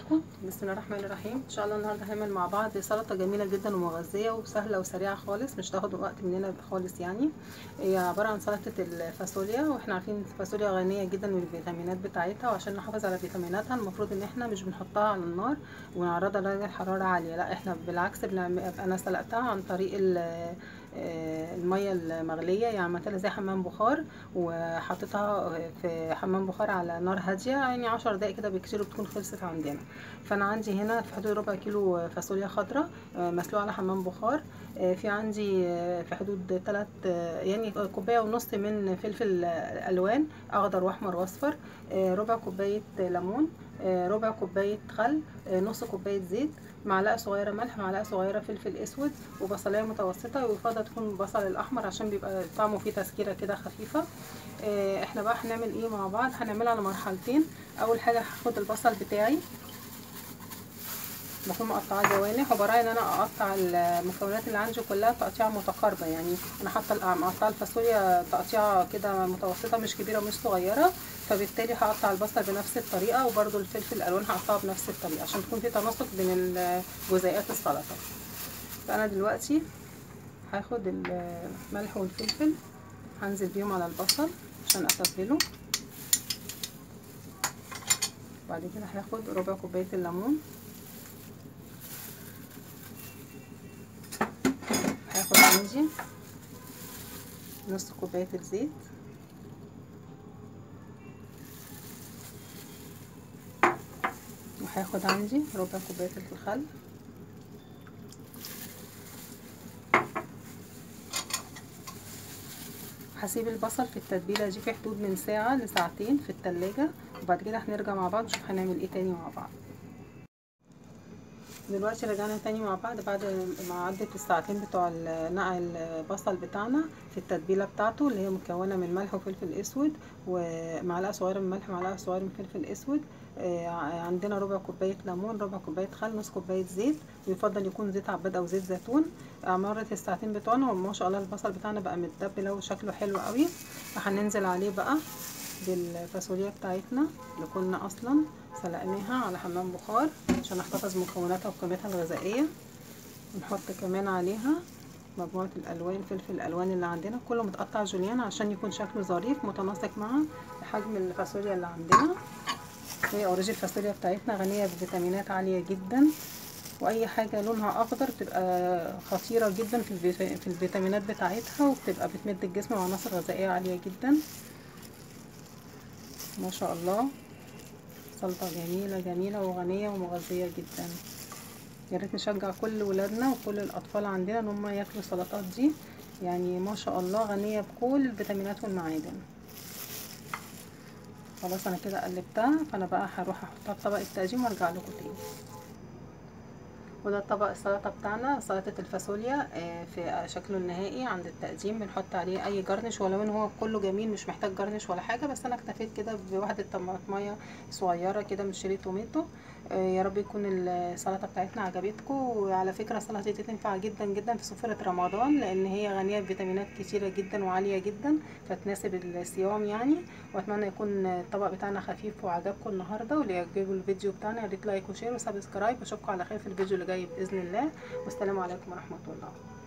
حضراتكم بسم الله الرحمن الرحيم ان شاء الله النهارده هنعمل مع بعض سلطه جميله جدا ومغذيه وسهله وسريعه خالص مش تاخد وقت مننا خالص يعني هي عباره عن سلطه الفاصوليا واحنا عارفين الفاصوليا غنيه جدا بالفيتامينات بتاعتها وعشان نحافظ على فيتاميناتها المفروض ان احنا مش بنحطها على النار ونعرضها لدرجه حراره عاليه لا احنا بالعكس بنعمل انا سلقتها عن طريق الميه المغليه يعني عملتها زي حمام بخار وحطيتها في حمام بخار على نار هاديه يعني عشر دقايق كده بكتير بتكون خلصت عندنا فانا عندي هنا في حدود ربع كيلو فاصوليا خضراء مسلوقه على حمام بخار في عندي في حدود ثلاث يعني كوبايه ونص من فلفل الوان اخضر واحمر واصفر ربع كوبايه ليمون ربع كوبايه خل نص كوبايه زيت معلقه صغيره ملح معلقه صغيره فلفل اسود وبصلايه متوسطه ويفضل تكون البصل الاحمر عشان بيبقى طعمه فيه تسكيره كده خفيفه احنا بقى هنعمل ايه مع بعض هنعملها على مرحلتين اول حاجه هاخد البصل بتاعي بكون مقطعاه جوانح وبراعي ان انا اقطع المكونات اللي عندي كلها تقطيع متقاربه يعني انا حاطه مقطعه الفاصوليا تقطيعه كده متوسطه مش كبيره ومش صغيره فبالتالي هقطع البصل بنفس الطريقه وبرده الفلفل الالوان هقطعه بنفس الطريقه عشان تكون في تناسق بين جزيئات السلطه فانا دلوقتي هاخد الملح والفلفل هنزل بيهم على البصل عشان اتبله بعد كده هاخد ربع كوبايه الليمون هاخد عندي نص كوبايه الزيت وهاخد عندي ربع كوبايه الخل هسيب البصل في التتبيله دي في حدود من ساعه لساعتين في التلاجة وبعد كده هنرجع مع بعض نشوف هنعمل ايه تاني مع بعض دلوقتي رجعنا تاني مع بعض بعد ما عدت الساعتين بتوع نقع البصل بتاعنا في التتبيله بتاعته اللي هي مكونه من ملح وفلفل اسود ومعلقه صغيره من ملح ومعلقه صغيره من فلفل اسود عندنا ربع كوبايه ليمون ربع كوبايه خل نص كوبايه زيت ويفضل يكون زيت عباد او زيت زيتون مرت الساعتين بتوعنا وما شاء الله البصل بتاعنا بقى متدبل وشكله حلو قوي هننزل عليه بقى بالفاصوليا بتاعتنا اللي كنا اصلا سلقناها على حمام بخار عشان نحتفظ بمكوناتها وقيمتها الغذائيه ونحط كمان عليها مجموعه الالوان الفلفل الالوان اللي عندنا كله متقطع جوليان عشان يكون شكله ظريف متناسق مع حجم الفاصوليا اللي عندنا هي اوريجي الفاصوليا بتاعتنا غنيه بفيتامينات عاليه جدا واي حاجه لونها اخضر بتبقى خطيره جدا في في الفيتامينات بتاعتها وبتبقى بتمد الجسم بعناصر غذائيه عاليه جدا ما شاء الله سلطه جميله جميله وغنيه ومغذيه جدا يا ريت نشجع كل ولادنا وكل الاطفال عندنا ان هم ياكلوا السلطات دي يعني ما شاء الله غنيه بكل الفيتامينات والمعادن خلاص انا كده قلبتها فانا بقى هروح احطها في طبق التقديم وارجع لكم تاني وده طبق السلطه بتاعنا سلطه الفاصوليا في شكله النهائي عند التقديم بنحط عليه اي جرنش ولو ان هو كله جميل مش محتاج جرنش ولا حاجه بس انا اكتفيت كده بواحده طماطميه صغيره كده من شيري توميتو يا رب يكون السلطه بتاعتنا عجبتكم وعلى فكره السلطه دي تنفع جدا جدا في سفره رمضان لان هي غنيه بفيتامينات كتيره جدا وعاليه جدا فتناسب الصيام يعني واتمنى يكون الطبق بتاعنا خفيف وعجبكم النهارده واللي يعجبوا الفيديو بتاعنا يا ريت لايك وشير وسبسكرايب واشوفكم على خير في الفيديو اللي جاي باذن الله والسلام عليكم ورحمه الله